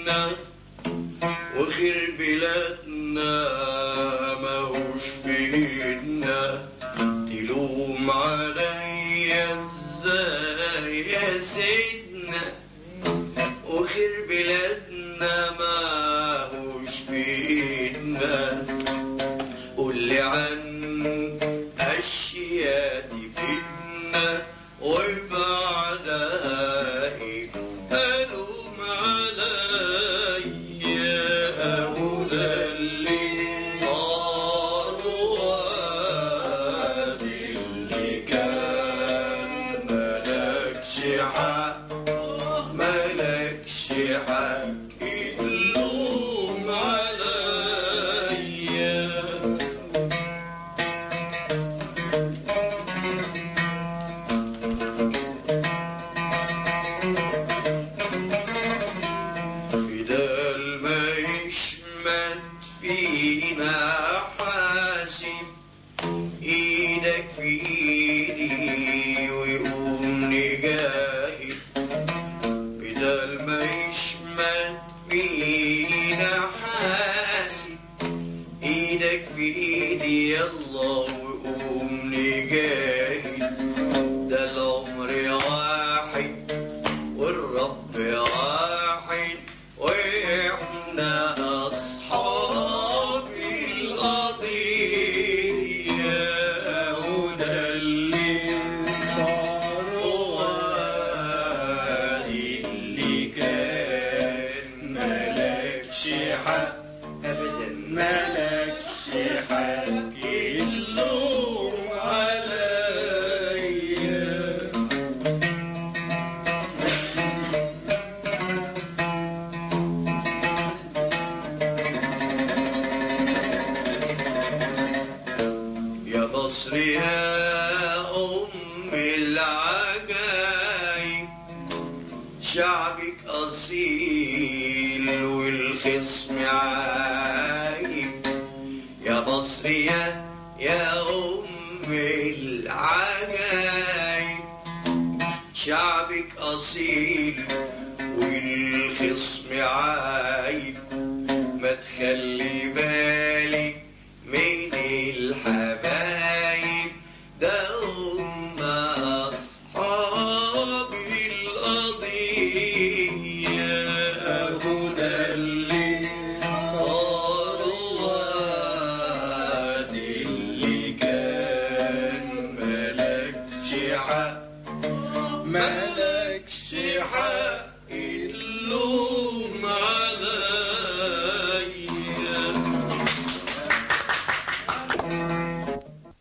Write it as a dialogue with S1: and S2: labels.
S1: بلادنا وخير بلادنا ماهوش بإيدنا تلوم عليا ازاي يا سيدنا وخير بلادنا ماهوش بإيدنا قول لي عن أشياء تفيدنا وبعدها إيه ألوم عليا أهو ده اللي صار وادي اللي كان ملكش حق ملكش حق تلوم عليا بدال ما يشمت فينا حاسب ايدك في ايدي ويقوم نجاهد بدال ما يشمت فينا حاسب ايدك في ايدي يلا وقوم نجاهد ده العمر واحد والرب واحد واحنا اصحاب القضيه وده اللي صار وادي اللي كان ملكش حق ابدا ملكش حق اللوم عليا يا مصر يا أم العجايب شعبك أصيل والخصم عايب يا مصر يا يا أم العجايب شعبك أصيل والخصم عايب ما تخلي بالك من الحبايب ده هم أصحاب القضية أهو ده اللي صار وادي اللي كان ملكش حق ملكش